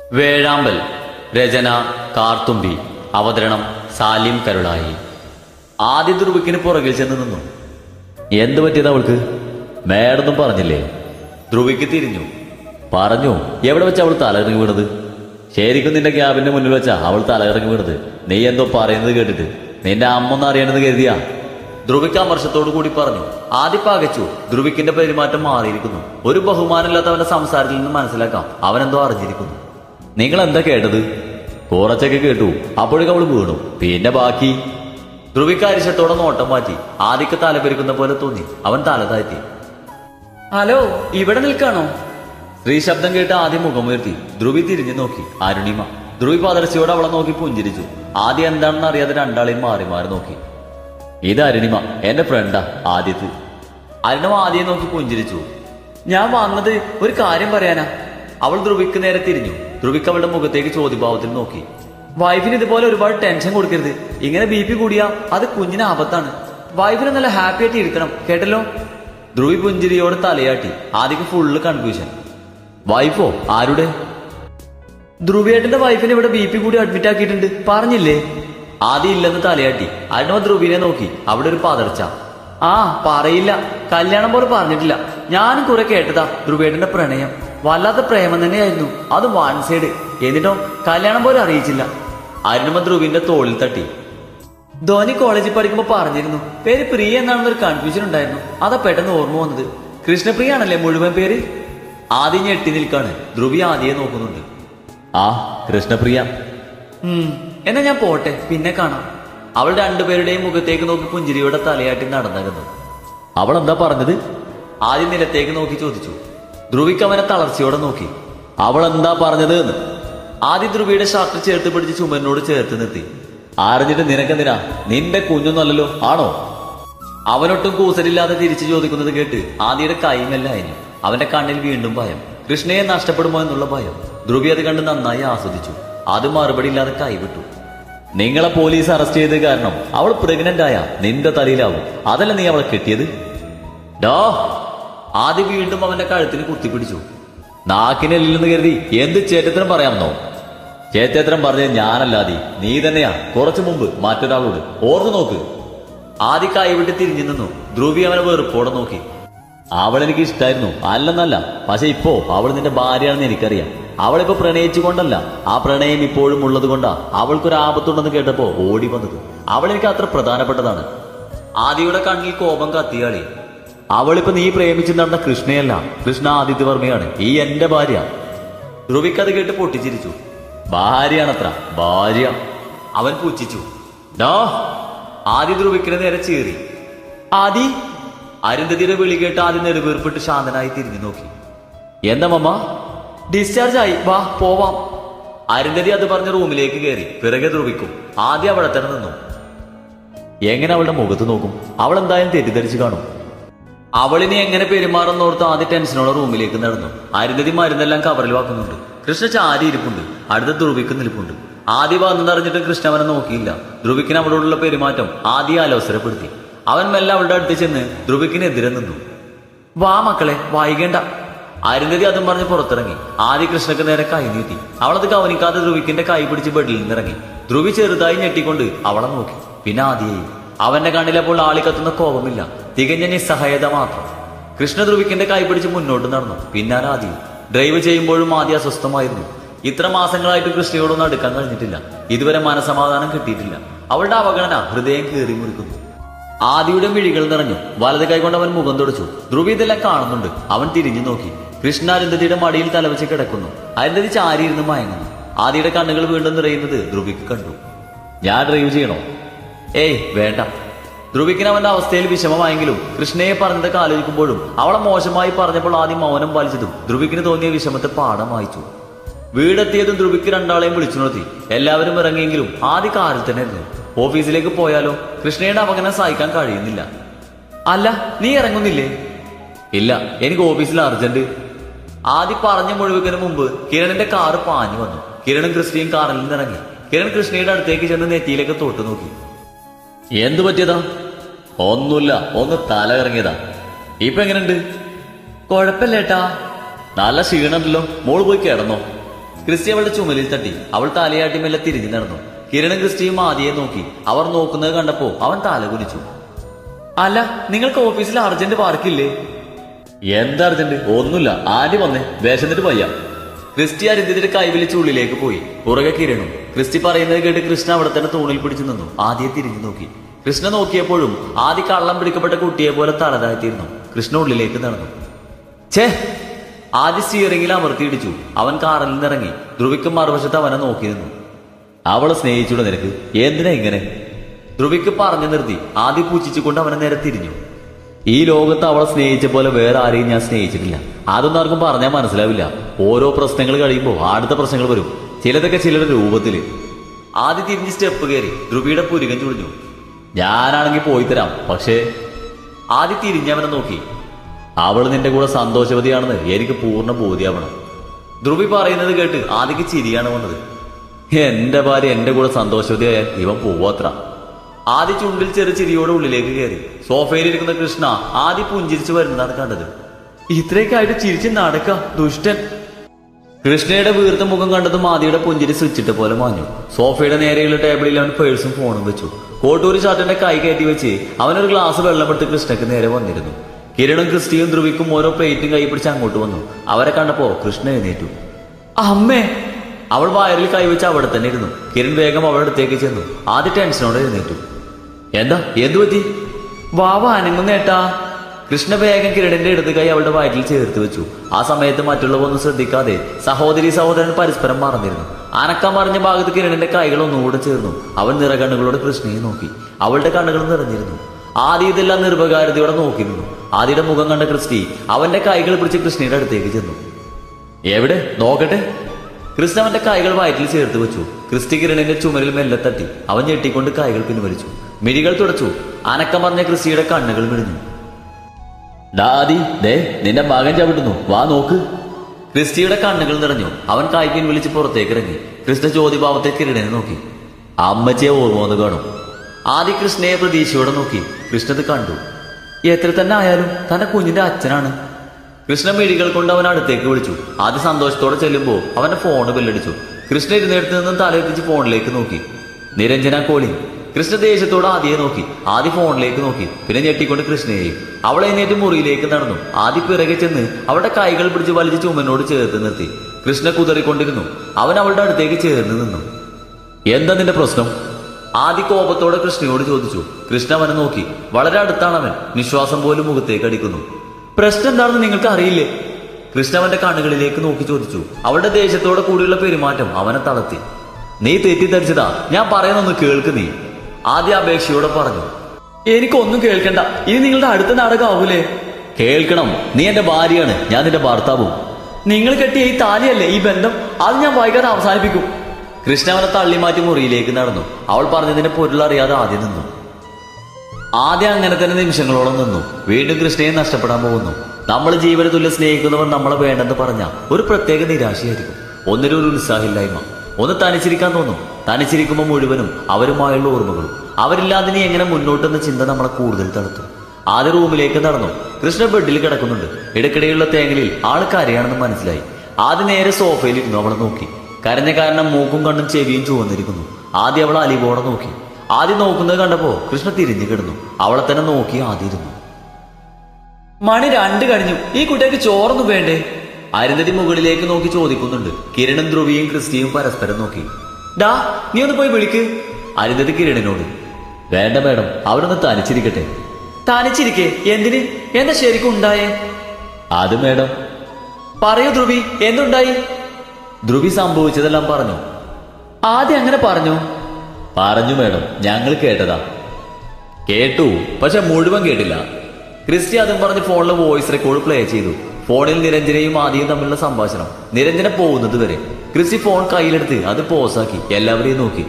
വേഴാമ്പൽ രചന കാർത്തുമ്പി അവതരണം സാലിം കരുളായി ആദ്യ ധ്രുവിക്കിന് പുറകിൽ ചെന്ന് നിന്നു എന്ത് പറ്റിയത് അവൾക്ക് മേഡൊന്നും പറഞ്ഞില്ലേ ധ്രുവിക്ക് തിരിഞ്ഞു പറഞ്ഞു എവിടെ വെച്ച അവൾ തലകറങ്ങി വീണത് ശരിക്കും നിന്റെ ക്യാബിന്റെ മുന്നിൽ വെച്ചാ അവൾ തലകറങ്ങി വീണത് നീ എന്തോ പറയുന്നത് കേട്ടിട്ട് നിന്റെ അമ്മ ഒന്ന് അറിയണമെന്ന് കരുതിയാ ധ്രുവിക്ക് അമർഷത്തോടു കൂടി പറഞ്ഞു ആദ്യ പകച്ചു ധ്രുവിക്കിന്റെ പെരുമാറ്റം മാറിയിരിക്കുന്നു ഒരു ബഹുമാനമില്ലാത്ത അവന്റെ സംസാരത്തിൽ നിന്ന് മനസ്സിലാക്കാം അവനെന്തോ അറിഞ്ഞിരിക്കുന്നു നിങ്ങൾ എന്താ കേട്ടത് കുറച്ചൊക്കെ കേട്ടു അപ്പോഴേക്കും അവള് വീണു പിന്നെ ബാക്കി ധ്രുവിക്ക് അരിശത്തോടെ നോട്ടം മാറ്റി ആദ്യക്ക് തലപെരുക്കുന്ന പോലെ തോന്നി അവൻ തല താഴ്ത്തി ഹലോ ഇവിടെ നിൽക്കാണോ സ്ത്രീ ശബ്ദം കേട്ട് ആദ്യം മുഖമുയർത്തി ധ്രുവി തിരിഞ്ഞു നോക്കി അരുണിമ ധ്രുവി പതർച്ചയോടെ അവളെ നോക്കി പുഞ്ചിരിച്ചു ആദ്യം എന്താണെന്ന് അറിയാതെ രണ്ടാളെയും മാറി മാറി നോക്കി ഇത് അരുണിമ എന്റെ ഫ്രണ്ടാ ആദ്യത്ത് അരുണിമ ആദ്യം നോക്കി പുഞ്ചിരിച്ചു ഞാൻ വന്നത് ഒരു കാര്യം പറയാനാ അവൾ ധ്രുവിക്ക് നേരെ തിരിഞ്ഞു ധ്രുവിക്ക് അവളുടെ മുഖത്തേക്ക് ചോദ്യഭാവത്തിൽ നോക്കി വൈഫിന് ഇതുപോലെ ഒരുപാട് ടെൻഷൻ കൊടുക്കരുത് ഇങ്ങനെ ബി പി കൂടിയാ അത് കുഞ്ഞിന് ആപത്താണ് വൈഫിനെ നല്ല ഹാപ്പി ആയിട്ട് ഇരിക്കണം കേട്ടല്ലോ ധ്രുവി പുഞ്ചിരിയോട് തലയാട്ടി ആദ്യക്ക് ഫുള്ള് കൺഫ്യൂഷൻ വൈഫോ ആരുടെ ധ്രുവിയേട്ടന്റെ വൈഫിനെ ഇവിടെ ബി പി കൂടി അഡ്മിറ്റ് ആക്കിയിട്ടുണ്ട് പറഞ്ഞില്ലേ ആദ്യം ഇല്ലെന്ന് തലയാട്ടി അരുണ ധ്രുവിനെ നോക്കി അവിടെ ഒരു പതർച്ച ആ പറയില്ല കല്യാണം പോലെ പറഞ്ഞിട്ടില്ല ഞാനും കുറെ കേട്ടതാ ധ്രുവേട്ടന്റെ പ്രണയം വല്ലാത്ത പ്രേമം തന്നെയായിരുന്നു അത് വൺ സൈഡ് എന്നിട്ടോ കല്യാണം പോലെ അറിയിച്ചില്ല അരുണമ ധ്രുവിന്റെ തോളിൽ തട്ടി ധോനി കോളേജിൽ പഠിക്കുമ്പോൾ പറഞ്ഞിരുന്നു പേര് പ്രിയ എന്നാണെന്നൊരു കൺഫ്യൂഷൻ ഉണ്ടായിരുന്നു അതാ പെട്ടെന്ന് ഓർമ്മ വന്നത് കൃഷ്ണപ്രിയ ആണല്ലേ മുഴുവൻ പേര് ആദ്യം ഞെട്ടി നിൽക്കാണ് ധ്രുവി ആദ്യം നോക്കുന്നുണ്ട് ആ കൃഷ്ണപ്രിയ ഉം എന്നാ ഞാൻ പോട്ടെ പിന്നെ കാണാം അവൾ രണ്ടുപേരുടെയും മുഖത്തേക്ക് നോക്കി പുഞ്ചിരിയോടെ തലയാട്ടി നടന്നകന്നു അവൾ എന്താ പറഞ്ഞത് ആദ്യം നിലത്തേക്ക് നോക്കി ചോദിച്ചു ധ്രുവിക്ക് അവനെ തളർച്ചയോടെ നോക്കി അവൾ എന്താ പറഞ്ഞത് എന്ന് ആദ്യം ധ്രുവിയുടെ ഷർട്ട് ചേർത്ത് പിടിച്ച് ചുമരിനോട് ചേർത്ത് നിർത്തി അറിഞ്ഞിട്ട് നിനക്കെന്തിനാ നിന്റെ കുഞ്ഞൊന്നല്ലല്ലോ ആണോ അവനൊട്ടും കൂസലില്ലാതെ തിരിച്ചു ചോദിക്കുന്നത് കേട്ട് ആദിയുടെ കൈമല്ലായിരുന്നു അവന്റെ കണ്ണിൽ വീണ്ടും ഭയം കൃഷ്ണയെ നഷ്ടപ്പെടുമോ എന്നുള്ള ഭയം ധ്രുവി അത് കണ്ട് നന്നായി ആസ്വദിച്ചു അത് മറുപടി ഇല്ലാതെ കൈവിട്ടു നിങ്ങളെ പോലീസ് അറസ്റ്റ് ചെയ്തത് കാരണം അവൾ പ്രഗ്നന്റ് ആയ നിന്റെ തലയിലാവും അതല്ല നീ അവളെ കെട്ടിയത് ഡോ ആദ്യം വീണ്ടും അവന്റെ കഴുത്തിന് കുത്തിപ്പിടിച്ചു നാക്കിനെല്ലെന്ന് കരുതി എന്ത് ചേറ്റത്തിനും പറയാമെന്നോ ചേറ്റേത്രം പറഞ്ഞത് ഞാനല്ലാതെ നീ തന്നെയാ കുറച്ചു മുമ്പ് മറ്റൊരാളോട് ഓർന്നു നോക്ക് ആദ്യ കൈവിട്ട് തിരിഞ്ഞു നിന്നു ധ്രുവി അവനെ വെറുപ്പോടെ നോക്കി അവൾ എനിക്ക് ഇഷ്ടായിരുന്നു അല്ലെന്നല്ല പക്ഷെ ഇപ്പോ അവൾ നിന്റെ ഭാര്യയാണെന്ന് എനിക്കറിയാം അവളിപ്പോ പ്രണയിച്ചുകൊണ്ടല്ല ആ പ്രണയം ഇപ്പോഴും ഉള്ളത് കൊണ്ടാ അവൾക്കൊരു ആപത്തുണ്ടെന്ന് കേട്ടപ്പോ ഓടി വന്നത് അവൾ എനിക്ക് അത്ര പ്രധാനപ്പെട്ടതാണ് ആദിയുടെ കണ്ണിൽ കോപം കത്തിയാളി അവളിപ്പോ നീ പ്രേമിച്ചു നടന്ന കൃഷ്ണയല്ല കൃഷ്ണ ആദിത്യവർമ്മയാണ് ഈ എന്റെ ഭാര്യ ധ്രുവിക്കത് കേട്ട് പൊട്ടിച്ചിരിച്ചു ഭാര്യയാണത്ര ഭാര്യ അവൻ പുച്ഛിച്ചു ഡോ ആദ്യ ധ്രുവിക്കിന് നേരെ ചീറി ആദി അരുന്ധതിയുടെ വിളി കേട്ട് ആദ്യം നെടുവീർപ്പിട്ട് ശാന്തനായി തിരിഞ്ഞു നോക്കി എന്താ മമ്മ ഡിസ്ചാർജ് ആയി വാ പോവാം അരുന്ധതി അത് പറഞ്ഞ റൂമിലേക്ക് കയറി പിറകെ ധ്രുവിക്കും ആദ്യം അവിടെ തന്നെ നിന്നു എങ്ങനെ അവളുടെ മുഖത്ത് നോക്കും അവൾ എന്തായാലും തെറ്റിദ്ധരിച്ചു കാണും അവളിനി എങ്ങനെ പെരുമാറുന്നോർത്ത് ആദ്യ ടെൻഷനോടെ റൂമിലേക്ക് നടന്നു അരുന്ധതി മരുന്നെല്ലാം കവറിൽ വാക്കുന്നുണ്ട് കൃഷ്ണ ചാരി ഇരിപ്പുണ്ട് അടുത്ത ധ്രുവിക്ക് നിൽപ്പുണ്ട് ആദ്യ വന്നതറിഞ്ഞിട്ട് കൃഷ്ണ അവനെ നോക്കിയില്ല ധ്രുവിക്കിന് അവളോടുള്ള പെരുമാറ്റം ആദ്യം ആലോസരപ്പെടുത്തി അവൻ മെല്ലെ അവളുടെ അടുത്ത് ചെന്ന് ധ്രുവിക്കിനെതിരെ നിന്നു വാ മക്കളെ വൈകണ്ട അരുന്ധതി അതും പറഞ്ഞ് പുറത്തിറങ്ങി ആദ്യ കൃഷ്ണക്ക് നേരെ കൈ നീട്ടി അവളത് കവനിക്കാതെ ധ്രുവിക്കിന്റെ കൈ പിടിച്ച് ബെഡിൽ നിന്നിറങ്ങി ധ്രുവി ചെറുതായി ഞെട്ടിക്കൊണ്ട് അവളെ നോക്കി പിന്നെ ആദ്യയായി അവന്റെ കണ്ണിലപ്പോൾ ആളിക്കത്തുന്ന കോപമില്ല തികഞ്ഞ നിസ്സഹായത മാത്രം കൃഷ്ണ ധ്രുവിക്കിന്റെ കൈ പിടിച്ച് മുന്നോട്ട് നടന്നു പിന്നാലെ ആദ്യം ഡ്രൈവ് ചെയ്യുമ്പോഴും ആദ്യ അസ്വസ്ഥമായിരുന്നു ഇത്ര മാസങ്ങളായിട്ട് കൃഷ്ണയോടൊന്നും അടുക്കാൻ കഴിഞ്ഞിട്ടില്ല ഇതുവരെ മനസമാധാനം കിട്ടിയിട്ടില്ല അവളുടെ അവഗണന ഹൃദയം കീറി മുറിക്കുന്നു ആദിയുടെ മിഴികൾ നിറഞ്ഞു വലത് കൈകൊണ്ട് അവൻ മുഖം തുടച്ചു ധ്രുവി ഇതെല്ലാം കാണുന്നുണ്ട് അവൻ തിരിഞ്ഞു നോക്കി കൃഷ്ണ അരുന്ധതിയുടെ മടിയിൽ തലവെച്ച് കിടക്കുന്നു അരുന്ധതി ചാരിയിരുന്ന് മയങ്ങുന്നു ആദിയുടെ കണ്ണുകൾ വീണ്ടും നിറയുന്നത് ധ്രുവിക്ക് കണ്ടു ഞാൻ ഡ്രൈവ് ചെയ്യണോ ഏയ് വേണ്ട ധ്രുവിക്കിന് അവന്റെ അവസ്ഥയിൽ വിഷമമായെങ്കിലും കൃഷ്ണയെ പറഞ്ഞതൊക്കെ ആലോചിക്കുമ്പോഴും അവളെ മോശമായി പറഞ്ഞപ്പോൾ ആദ്യം മൗനം പാലിച്ചതും ധ്രുവിക്കിന് തോന്നിയ വിഷമത്തെ പാഠം വായിച്ചു വീടെത്തിയതും ധ്രുവിക്ക് രണ്ടാളെയും വിളിച്ചു നിർത്തി എല്ലാവരും ഇറങ്ങിയെങ്കിലും ആദ്യ കാറിൽ തന്നെ ഇരുന്നു ഓഫീസിലേക്ക് പോയാലോ കൃഷ്ണയുടെ അവഗണന സഹിക്കാൻ കഴിയുന്നില്ല അല്ല നീ ഇറങ്ങുന്നില്ലേ ഇല്ല എനിക്ക് ഓഫീസിൽ അർജന്റ് ആദ്യം പറഞ്ഞു മുഴുവതിന് മുമ്പ് കിരണിന്റെ കാറ് പാഞ്ഞു വന്നു കിരണും കൃഷ്ണയും കാറിൽ നിന്ന് ഇറങ്ങി കിരൺ കൃഷ്ണയുടെ അടുത്തേക്ക് ചെന്ന് നെറ്റിയിലേക്ക് തൊട്ടു നോക്കി എന്തു പറ്റിയതാ ഒന്നുമില്ല ഒന്ന് തല ഇറങ്ങിയതാ ഇപ്പൊ എങ്ങനെയുണ്ട് കുഴപ്പമില്ലേട്ടാ നല്ല ക്ഷീണമുണ്ടല്ലോ മോള് പോയി കിടന്നോ ക്രിസ്റ്റി അവളുടെ ചുമലിൽ തട്ടി അവൾ തലയാട്ടി മെല്ലെ തിരിഞ്ഞു നടന്നു കിരണും ക്രിസ്റ്റിയും ആദിയെ നോക്കി അവർ നോക്കുന്നത് കണ്ടപ്പോ അവൻ തല കുലിച്ചു അല്ല നിങ്ങൾക്ക് ഓഫീസിൽ അർജന്റ് പാർക്കില്ലേ എന്താ അർജന്റ് ഒന്നുമില്ല ആദ്യം വന്നേ വേഷന്നിട്ട് പയ്യ ക്രിസ്റ്റി അരുന്തിന്റെ കൈവിളിച്ച് ഉള്ളിലേക്ക് പോയി പുറകെ കിരണും ക്രിസ്റ്റി പറയുന്നത് കേട്ട് കൃഷ്ണ അവിടെ തന്നെ തൂണിൽ പിടിച്ചു നിന്നു ആദ്യം തിരിഞ്ഞു നോക്കി കൃഷ്ണ നോക്കിയപ്പോഴും ആദ്യ കള്ളം പിടിക്കപ്പെട്ട കുട്ടിയെ പോലെ തലതായിത്തീരുന്നു കൃഷ്ണ ഉള്ളിലേക്ക് നടന്നു ഛേ ആദ്യ സ്റ്റിയറിംഗിൽ അമർത്തിയിടിച്ചു അവൻ കാറിൽ നിന്നിറങ്ങി ധ്രുവിക്കും മറുവശത്ത് അവനെ നോക്കി നിന്നു അവളെ സ്നേഹിച്ചൂടെ നിനക്ക് എന്തിനാ ഇങ്ങനെ ധ്രുവിക്ക് പറഞ്ഞു നിർത്തി ആദ്യം പൂച്ചിച്ചുകൊണ്ട് അവനെ നേരെ തിരിഞ്ഞു ഈ ലോകത്ത് അവളെ സ്നേഹിച്ച പോലെ വേറെ ആരെയും ഞാൻ സ്നേഹിച്ചിട്ടില്ല അതൊന്നും ആർക്കും പറഞ്ഞാൽ മനസ്സിലാവില്ല ഓരോ പ്രശ്നങ്ങൾ കഴിയുമ്പോൾ അടുത്ത പ്രശ്നങ്ങൾ വരും ചിലതൊക്കെ ചിലരുടെ രൂപത്തില് ആദ്യം തിരിഞ്ഞ് സ്റ്റെപ്പ് കയറി ധ്രുവിയുടെ പുരുകൻ ചുളിഞ്ഞു ഞാനാണെങ്കിൽ പോയി തരാം പക്ഷേ ആദ്യം തിരിഞ്ഞവനെ നോക്കി അവൾ നിന്റെ കൂടെ സന്തോഷവതിയാണെന്ന് എനിക്ക് പൂർണ്ണ ബോധ്യമാവണം ധ്രുവി പറയുന്നത് കേട്ട് ആദ്യക്ക് ചിരിയാണ് വന്നത് എന്റെ ഭാര്യ എന്റെ കൂടെ സന്തോഷവതിയായാൽ ഇവൻ പോവാത്ര ആദ്യ ചുണ്ടിൽ ചെറു ചിരിയോടെ ഉള്ളിലേക്ക് കയറി സോഫയിലിരിക്കുന്ന കൃഷ്ണ ആദ്യ പുഞ്ചിരിച്ചു വരുന്നതാണ് കണ്ടത് ഇത്രയൊക്കെ ആയിട്ട് ചിരിച്ച് നടക്ക ദുഷ്ടൻ കൃഷ്ണയുടെ വീർത്ത മുഖം കണ്ടതും ആദിയുടെ പുഞ്ചിരി സ്വിച്ചിട്ട് പോലെ മാഞ്ഞു സോഫയുടെ നേരെയുള്ള ടേബിളിൽ അവൻ പേഴ്സും ഫോണും വെച്ചു കോട്ടൂരി ഷർട്ടിന്റെ കൈ കയറ്റി വെച്ച് അവനൊരു ഗ്ലാസ് വെള്ളമെടുത്ത് കൃഷ്ണയ്ക്ക് നേരെ വന്നിരുന്നു കിരണും ക്രിസ്റ്റിയും ധ്രുവിക്കും ഓരോ പ്ലേറ്റും കൈ പിടിച്ച് അങ്ങോട്ട് വന്നു അവരെ കണ്ടപ്പോ കൃഷ്ണ എഴുന്നേറ്റു അമ്മേ അവൾ വയറിൽ കൈവച്ച് അവിടെ തന്നെ ഇരുന്നു കിരൺ വേഗം അവളുടെ അടുത്തേക്ക് ചെന്നു ആദ്യ ടെൻഷനോടെ എഴുന്നേറ്റു എന്താ എന്തു പറ്റി വാവ അനങ്ങുന്നേട്ടാ കൃഷ്ണ വേഗം കിരണിന്റെ ഇടത് കൈ അവളുടെ വയറ്റിൽ ചേർത്ത് വെച്ചു ആ സമയത്ത് മറ്റുള്ളവൊന്നും ശ്രദ്ധിക്കാതെ സഹോദരി സഹോദരൻ പരസ്പരം മറന്നിരുന്നു അനക്കം മറിഞ്ഞ ഭാഗത്ത് കിരണിന്റെ കൈകൾ ഒന്നുകൂടെ ചേർന്നു അവൻ നിറകണ്ണുകളോട് കൃഷ്ണയെ നോക്കി അവളുടെ കണ്ണുകൾ നിറഞ്ഞിരുന്നു ആദ്യ ഇതെല്ലാം നിർഭകാരതയോടെ നോക്കി നിന്നു ആദ്യയുടെ മുഖം കണ്ട ക്രിസ്റ്റി അവന്റെ കൈകൾ പിടിച്ച് കൃഷ്ണയുടെ അടുത്തേക്ക് ചെന്നു എവിടെ നോക്കട്ടെ കൃഷ്ണ അവന്റെ കൈകൾ വയറ്റിൽ ചേർത്ത് വെച്ചു ക്രിസ്റ്റി കിരണിന്റെ ചുമരിൽ മെല്ലെ തട്ടി അവൻ ഞെട്ടിക്കൊണ്ട് കൈകൾ പിൻവലിച്ചു മിഴികൾ തുടച്ചു അനക്കം പറഞ്ഞ ക്രിസ്റ്റിയുടെ കണ്ണുകൾ മിഴിഞ്ഞു ഡാദി ദേ നിന്റെ മകൻ ചവിട്ടുന്നു വാ നോക്ക് ക്രിസ്റ്റിയുടെ കണ്ണുകൾ നിറഞ്ഞു അവൻ കൈ പിൻവലിച്ച് പുറത്തേക്ക് ഇറങ്ങി കൃഷ്ണ ചോദ്യഭാവത്തെ കിരണിനെ നോക്കി അമ്മച്ചിയെ ഓർമ്മ വന്ന് കാണും ആദ്യ കൃഷ്ണയെ പ്രതീക്ഷയോടെ നോക്കി കൃഷ്ണത് കണ്ടു എത്ര തന്നെ ആയാലും തന്റെ കുഞ്ഞിന്റെ അച്ഛനാണ് കൃഷ്ണ മിഴികൾ കൊണ്ട് അവൻ അടുത്തേക്ക് വിളിച്ചു ആദ്യ സന്തോഷത്തോടെ ചെല്ലുമ്പോൾ അവന്റെ ഫോണ് ബെല്ലടിച്ചു കൃഷ്ണ ഇരുന്നിടത്ത് നിന്നും തലയെത്തിച്ച് ഫോണിലേക്ക് നോക്കി നിരഞ്ജന കോളി കൃഷ്ണ ദേഷ്യത്തോടെ ആദ്യയെ നോക്കി ആദ്യ ഫോണിലേക്ക് നോക്കി പിന്നെ ഞെട്ടിക്കൊണ്ട് കൃഷ്ണയെയും അവൾ എഴുന്നേറ്റ് മുറിയിലേക്ക് നടന്നു ആദ്യ പിറകെ ചെന്ന് അവളുടെ കൈകൾ പിടിച്ച് വലിച്ച് ചുമനോട് ചേർത്ത് നിർത്തി കൃഷ്ണ കുതറിക്കൊണ്ടിരുന്നു അവൻ അവളുടെ അടുത്തേക്ക് ചേർന്ന് നിന്നു എന്താ നിന്റെ പ്രശ്നം ആദ്യ കോപത്തോടെ കൃഷ്ണയോട് ചോദിച്ചു കൃഷ്ണ അവനെ നോക്കി വളരെ അടുത്താണ് അവൻ നിശ്വാസം പോലും മുഖത്തേക്ക് അടിക്കുന്നു പ്രശ്നം എന്താണെന്ന് നിങ്ങൾക്ക് അറിയില്ലേ കൃഷ്ണ അവന്റെ കണ്ണുകളിലേക്ക് നോക്കി ചോദിച്ചു അവളുടെ ദേഷ്യത്തോടെ കൂടിയുള്ള പെരുമാറ്റം അവനെ തളർത്തി നീ തെറ്റിദ്ധരിച്ചതാ ഞാൻ പറയുന്നൊന്ന് കേൾക്ക് നീ ആദ്യ അപേക്ഷയോടെ പറഞ്ഞു എനിക്കൊന്നും കേൾക്കണ്ട ഇനി നിങ്ങളുടെ അടുത്ത നാടകമാവൂലേ കേൾക്കണം നീ എന്റെ ഭാര്യയാണ് ഞാൻ നിന്റെ ഭർത്താവും നിങ്ങൾ കെട്ടിയ ഈ താലിയല്ലേ ഈ ബന്ധം അത് ഞാൻ വൈകാതെ അവസാനിപ്പിക്കും കൃഷ്ണ അവനെ തള്ളി മാറ്റി മുറിയിലേക്ക് നടന്നു അവൾ പറഞ്ഞതിന്റെ പൊരുളറിയാതെ ആദ്യം നിന്നു ആദ്യം അങ്ങനെ തന്നെ നിമിഷങ്ങളോളം നിന്നു വീണ്ടും കൃഷ്ണയെ നഷ്ടപ്പെടാൻ പോകുന്നു നമ്മൾ ജീവന തുല്യ സ്നേഹിക്കുന്നവർ നമ്മളെ വേണ്ടെന്ന് പറഞ്ഞ ഒരു പ്രത്യേക നിരാശയായിരിക്കും ഒന്നിനും ഒരു ഉത്സാഹമില്ലായ്മ ഒന്ന് തനിച്ചിരിക്കാൻ തോന്നും തനിച്ചിരിക്കുമ്പോൾ മുഴുവനും അവരുമായുള്ള ഓർമ്മകളും അവരില്ലാതെ നീ എങ്ങനെ മുന്നോട്ടെന്ന ചിന്ത നമ്മളെ കൂടുതൽ തളർത്തും ആദ്യ റൂമിലേക്ക് നടന്നു കൃഷ്ണ ബെഡിൽ കിടക്കുന്നുണ്ട് ഇടയ്ക്കിടെയുള്ള തേങ്ങലിൽ ആള് കരയാണെന്ന് മനസ്സിലായി ആദ്യം നേരെ സോഫയിലിരുന്നു അവളെ നോക്കി കരഞ്ഞ കാരണം മൂക്കും കണ്ണും ചെവിയും ചുവന്നിരിക്കുന്നു ആദ്യം അവൾ അലിവോടെ നോക്കി ആദ്യം നോക്കുന്നത് കണ്ടപ്പോ കൃഷ്ണ തിരിഞ്ഞു കിടന്നു അവളെ തന്നെ നോക്കി ആദ്യം ഇരുന്നു മണി രണ്ട് കഴിഞ്ഞു ഈ കുട്ടിക്ക് ചോറൊന്നും വേണ്ടേ അരുന്ധതി മുകളിലേക്ക് നോക്കി ചോദിക്കുന്നുണ്ട് കിരണും ധ്രുവിയും ക്രിസ്റ്റിയും പരസ്പരം നോക്കി ഡാ നീ ഒന്ന് പോയി വിളിക്ക് അരുന്ധതി കിരണിനോട് വേണ്ട മേഡം അവരൊന്ന് തനിച്ചിരിക്കട്ടെ തനിച്ചിരിക്കേ എന്തിന് എന്താ ശരിക്കും ഉണ്ടായേ അത് മേഡം പറയൂ ധ്രുവി എന്തുണ്ടായി ധ്രുവി സംഭവിച്ചതെല്ലാം പറഞ്ഞു ആദ്യം അങ്ങനെ പറഞ്ഞു പറഞ്ഞു മേഡം ഞങ്ങൾ കേട്ടതാ കേട്ടു പക്ഷെ മുഴുവൻ കേട്ടില്ല ക്രിസ്റ്റി അതും പറഞ്ഞ് ഫോണിൽ വോയിസ് റെക്കോർഡ് പ്ലേ ചെയ്തു ഫോണിൽ നിരഞ്ജനയും ആദ്യം തമ്മിലുള്ള സംഭാഷണം നിരഞ്ജന പോകുന്നത് വരെ ക്രിസ്റ്റി ഫോൺ കയ്യിലെടുത്ത് അത് പോസാക്കി എല്ലാവരെയും നോക്കി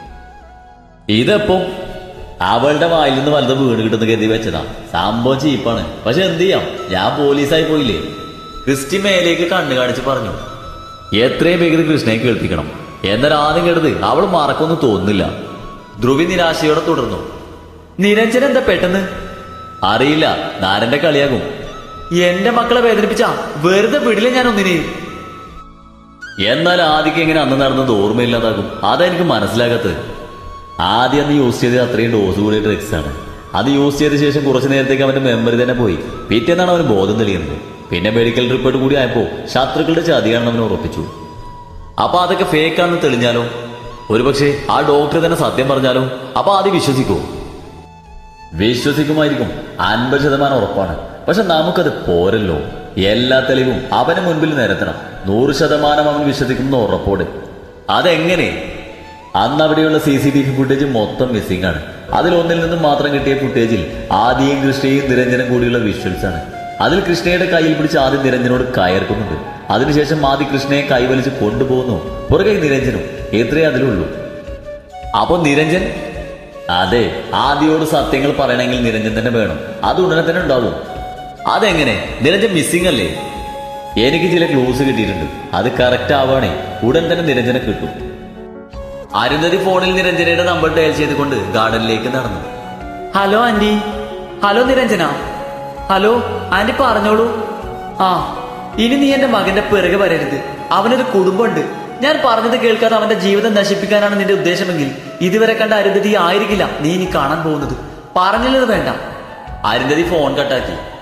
ഇതെപ്പോ അവളുടെ വായിൽ നിന്ന് വലുത് വീണ് കിട്ടുന്ന കരുതി വെച്ചതാ സംഭവം ചീപ്പാണ് പക്ഷെ എന്ത് ചെയ്യാം ഞാൻ പോലീസായി പോയില്ലേ ക്രിസ്റ്റി മേലേക്ക് കണ്ണു കാണിച്ച് പറഞ്ഞു എത്രയും വേഗം കൃഷ്ണയെ കേൾപ്പിക്കണം എന്നാൽ ആദ്യം കേട്ടത് അവൾ മറക്കൊന്നും തോന്നുന്നില്ല ധ്രുവി നിരാശയോടെ തുടർന്നു നിരഞ്ജൻ എന്താ പെട്ടെന്ന് അറിയില്ല നാരന്റെ കളിയാകും എന്റെ മക്കളെ വേദനിപ്പിച്ച വെറുതെ വിടില്ല ഞാൻ ഒന്നിനെ എന്നാൽ ആദ്യം എങ്ങനെ അന്ന് നടന്നത് ഓർമ്മയില്ലാതാകും അതാ എനിക്ക് മനസ്സിലാകാത്തത് ആദ്യം അന്ന് യൂസ് ചെയ്തത് അത്രയും ഡോസ് കൂടിയ ഡ്രഗ്സ് ആണ് അത് യൂസ് ചെയ്ത ശേഷം കുറച്ചു നേരത്തേക്ക് അവന്റെ മെമ്മറി തന്നെ പോയി പിറ്റേന്നാണ് അവന് ബോധം തെളിയുന്നത് പിന്നെ മെഡിക്കൽ റിപ്പോർട്ട് കൂടി ആയപ്പോ ശത്രുക്കളുടെ ചതിയാണെന്ന് അവൻ ഉറപ്പിച്ചു അപ്പൊ അതൊക്കെ ഫേക്ക് ആണെന്ന് തെളിഞ്ഞാലോ ഒരുപക്ഷെ ആ ഡോക്ടർ തന്നെ സത്യം പറഞ്ഞാലോ അപ്പൊ ആദ്യം വിശ്വസിക്കോ വിശ്വസിക്കുമായിരിക്കും അൻപത് ശതമാനം ഉറപ്പാണ് പക്ഷെ നമുക്കത് പോരല്ലോ എല്ലാ തെളിവും അവന് മുൻപിൽ നിരത്തണം നൂറ് ശതമാനം അവൻ വിശ്വസിക്കുന്ന ഉറപ്പോട് അതെങ്ങനെ അന്ന് അവിടെയുള്ള C C T V footage മൊത്തം മിസ്സിംഗ് ആണ് അതിൽ ഒന്നിൽ നിന്നും മാത്രം കിട്ടിയ ഫുട്ടേജിൽ ആദ്യം കൃഷ്ണയും നിരഞ്ജനും കൂടിയുള്ള വിഷ്വൽസ് ആണ് അതിൽ കൃഷ്ണയുടെ കയ്യിൽ പിടിച്ച് ആദ്യം നിരഞ്ജനോട് കയർക്കുന്നുണ്ട് അതിനുശേഷം ആദ്യം കൃഷ്ണയെ കൈവലിച്ച് കൊണ്ടുപോകുന്നു പുറകെ നിരഞ്ജനും ഇത്രയേ അതിലുള്ളൂ അപ്പൊ നിരഞ്ജൻ അതെ ആദ്യോട് സത്യങ്ങൾ പറയണമെങ്കിൽ നിരഞ്ജൻ തന്നെ വേണം അത് ഉടനെ തന്നെ ഉണ്ടാവും അതെങ്ങനെ നിരഞ്ജൻ മിസ്സിംഗ് അല്ലേ എനിക്ക് ചില ക്ലൂസ് കിട്ടിയിട്ടുണ്ട് അത് കറക്റ്റ് ആവാണേ ഉടൻ തന്നെ നിരഞ്ജനെ കിട്ടും അരുന്ധതി ഫോണിൽ നിരഞ്ജനയുടെ നമ്പർ ഡയൽ ചെയ്തുകൊണ്ട് ഗാർഡനിലേക്ക് നടന്നു hello aunty hello Niranjana hello aunty പറഞ്ഞോളൂ ആ ഇനി നീ എന്റെ മകന്റെ പിറകെ വരരുത് അവനൊരു കുടുംബമുണ്ട് ഞാൻ പറഞ്ഞത് കേൾക്കാതെ അവന്റെ ജീവിതം നശിപ്പിക്കാനാണ് നിന്റെ ഉദ്ദേശമെങ്കിൽ ഇതുവരെ കണ്ട അരുന്ധതി ആയിരിക്കില്ല നീ ഇനി കാണാൻ പോകുന്നത് പറഞ്ഞില്ലത് വേണ്ട അരുന്ധതി ഫോൺ കട്ടാക്കി